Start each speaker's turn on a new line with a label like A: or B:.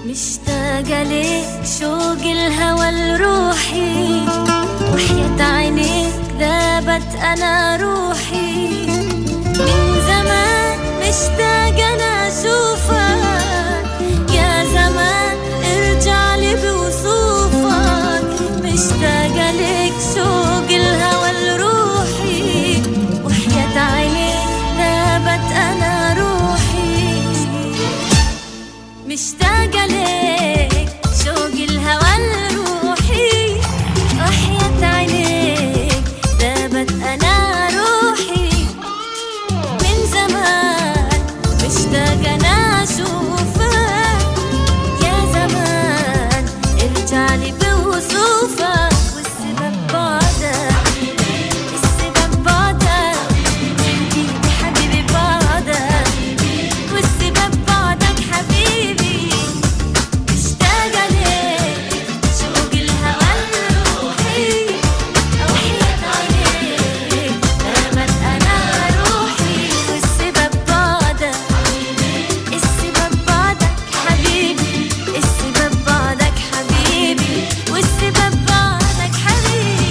A: مشتاقة ليك شوق الهوى لروحي وحياة عينيك ذابت أنا روحي من زمان مشتاقة أنا أشوفك يا زمان ارجع لي بوصوفك مشتاقة ليك شوق الهوى لروحي وحياة عينيك ذابت أنا روحي مشتاقة ليك شوق الهوى لروحي وحياة عينيك ذابت أنا روحي من زمان مشتاقة أنا أشوفك يا زمان ارجع لي بوصوفك والسبب بعدك السبب بعدك حبيبي حبيبي بعدك والسبب بعدك حبيبي مشتاقة ليك شوق الهوى لروحي وحياة عينيك نامت أنا روحي والسبب بعدك السبب بعدك حبيبي السبب بعدك حبيبي والسبب بعدك حبيبي